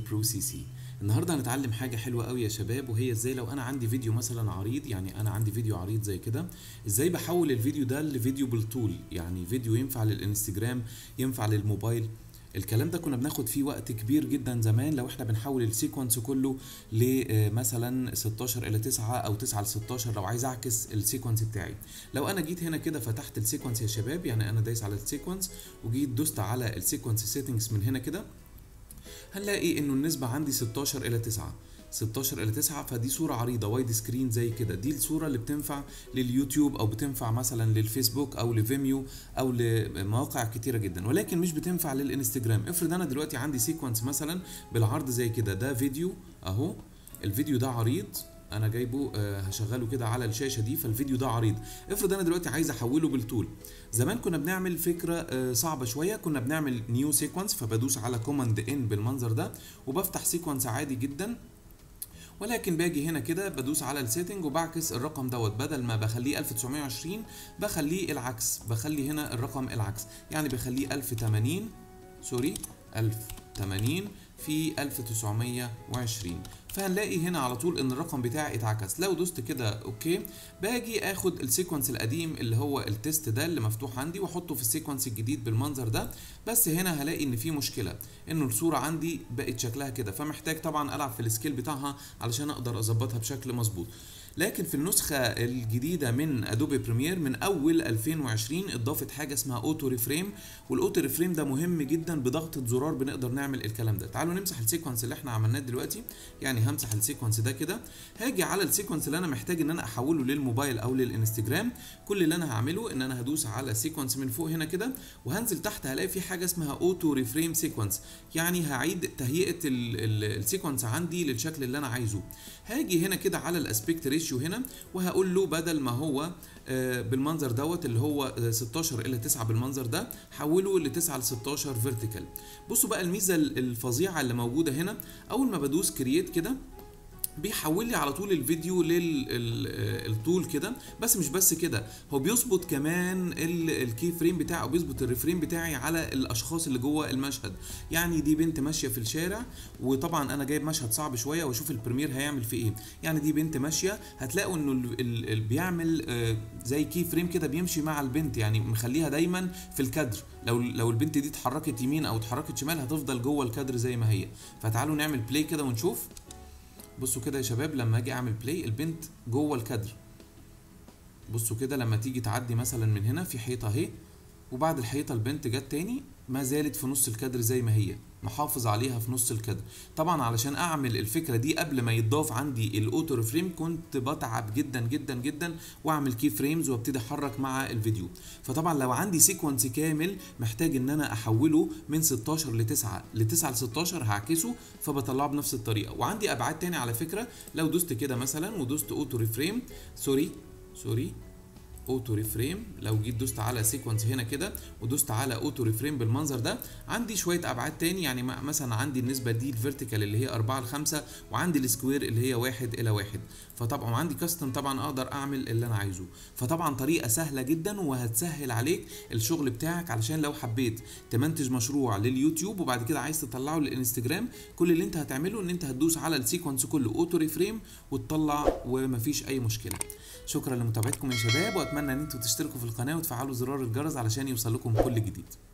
برو سي سي النهارده هنتعلم حاجه حلوه قوي يا شباب وهي ازاي لو انا عندي فيديو مثلا عريض يعني انا عندي فيديو عريض زي كده ازاي بحول الفيديو ده لفيديو بالطول يعني فيديو ينفع للانستجرام ينفع للموبايل الكلام ده كنا بناخد فيه وقت كبير جدا زمان لو احنا بنحول السيكونس كله لمثلا 16 الى 9 او 9 ل 16 لو عايز اعكس السيكونس بتاعي لو انا جيت هنا كده فتحت السيكونس يا شباب يعني انا دايس على السيكونس وجيت دوست على السيكونس سيتنجز من هنا كده هنلاقي انه النسبة عندي 16 الى 9 16 الى 9 فدي صورة عريضة وايد سكرين زي كده دي الصورة اللي بتنفع لليوتيوب او بتنفع مثلا للفيسبوك او لفيميو او لمواقع كتيرة جدا ولكن مش بتنفع للانستجرام افرض انا دلوقتي عندي سيكونس مثلا بالعرض زي كده ده فيديو اهو الفيديو ده عريض انا جايبه آه هشغله كده على الشاشه دي فالفيديو ده عريض افرض انا دلوقتي عايز احوله بالطول زمان كنا بنعمل فكره آه صعبه شويه كنا بنعمل نيو سيكونس فبدوس على كوماند ان بالمنظر ده وبفتح سيكونس عادي جدا ولكن باجي هنا كده بدوس على السيتنج وبعكس الرقم دوت بدل ما بخليه 1920 بخليه العكس بخلي هنا الرقم العكس يعني بخليه 1080 سوري 1080 في 1920 فهنلاقي هنا على طول ان الرقم بتاعي اتعكس لو دوست كده اوكي باجي اخد السيكونس القديم اللي هو التست ده اللي مفتوح عندي واحطه في السيكونس الجديد بالمنظر ده بس هنا هلاقي ان في مشكله انه الصوره عندي بقت شكلها كده فمحتاج طبعا العب في السكيل بتاعها علشان اقدر اظبطها بشكل مظبوط لكن في النسخة الجديدة من ادوبي بريمير من اول 2020 اضافت حاجة اسمها اوتو ريفريم والاوتو ريفريم ده مهم جدا بضغطة زرار بنقدر نعمل الكلام ده تعالوا نمسح السيكونس اللي احنا عملناه دلوقتي يعني همسح السيكونس ده كده هاجي على السيكونس اللي انا محتاج ان انا احوله للموبايل او للانستجرام كل اللي انا هعمله ان انا هدوس على سيكونس من فوق هنا كده وهنزل تحت هلاقي في حاجة اسمها اوتو ريفريم سيكونس يعني هعيد تهيئة السيكونس عندي للشكل اللي انا عايزه هاجي هنا كده على الاسبكت ريشيو هنا وهقول له بدل ما هو بالمنظر دوت اللي هو 16 الى 9 بالمنظر ده حوله ل 9 ل 16 فيرتيكال بصوا بقى الميزه الفظيعه اللي موجوده هنا اول ما بدوس كرييت كده بيحول لي على طول الفيديو للطول كده بس مش بس كده هو بيظبط كمان الكي فريم بتاعه بيظبط الريفريم بتاعي على الاشخاص اللي جوه المشهد يعني دي بنت ماشيه في الشارع وطبعا انا جايب مشهد صعب شويه واشوف البريمير هيعمل فيه ايه يعني دي بنت ماشيه هتلاقوا انه ال ال بيعمل زي كي فريم كده بيمشي مع البنت يعني مخليها دايما في الكادر لو لو البنت دي اتحركت يمين او اتحركت شمال هتفضل جوه الكادر زي ما هي فتعالوا نعمل بلاي كده ونشوف بصوا كده يا شباب لما اجي اعمل بلاي البنت جوه الكادر بصوا كده لما تيجي تعدي مثلا من هنا في حيطه اهي وبعد الحيطه البنت جت تاني ما زالت في نص الكادر زي ما هي محافظ عليها في نص الكادر طبعا علشان اعمل الفكره دي قبل ما يتضاف عندي الاوتو ريفريم كنت بتعب جدا جدا جدا واعمل كي فريمز وابتدي احرك مع الفيديو فطبعا لو عندي سيكونس كامل محتاج ان انا احوله من 16 ل 9 ل 9 ل 16 هعكسه فبطلعه بنفس الطريقه وعندي ابعاد تاني على فكره لو دوست كده مثلا ودوست اوتو ريفريم سوري سوري اوتو ريفريم لو جيت دوست على سيكونس هنا كده ودوست على اوتو ريفريم بالمنظر ده عندي شويه ابعاد تاني يعني مثلا عندي النسبه دي الفيرتيكال اللي هي 4 ل 5 وعندي السكوير اللي هي 1 الى 1 فطبعا عندي كاستم طبعا اقدر اعمل اللي انا عايزه فطبعا طريقه سهله جدا وهتسهل عليك الشغل بتاعك علشان لو حبيت تمنتج مشروع لليوتيوب وبعد كده عايز تطلعه للانستجرام كل اللي انت هتعمله ان انت هتدوس على السيكونس كله اوتو ريفريم وتطلع ومفيش اي مشكله شكرا لمتابعتكم يا شباب واتمنى ان انتوا تشتركوا في القناه وتفعلوا زرار الجرس علشان يوصل لكم كل جديد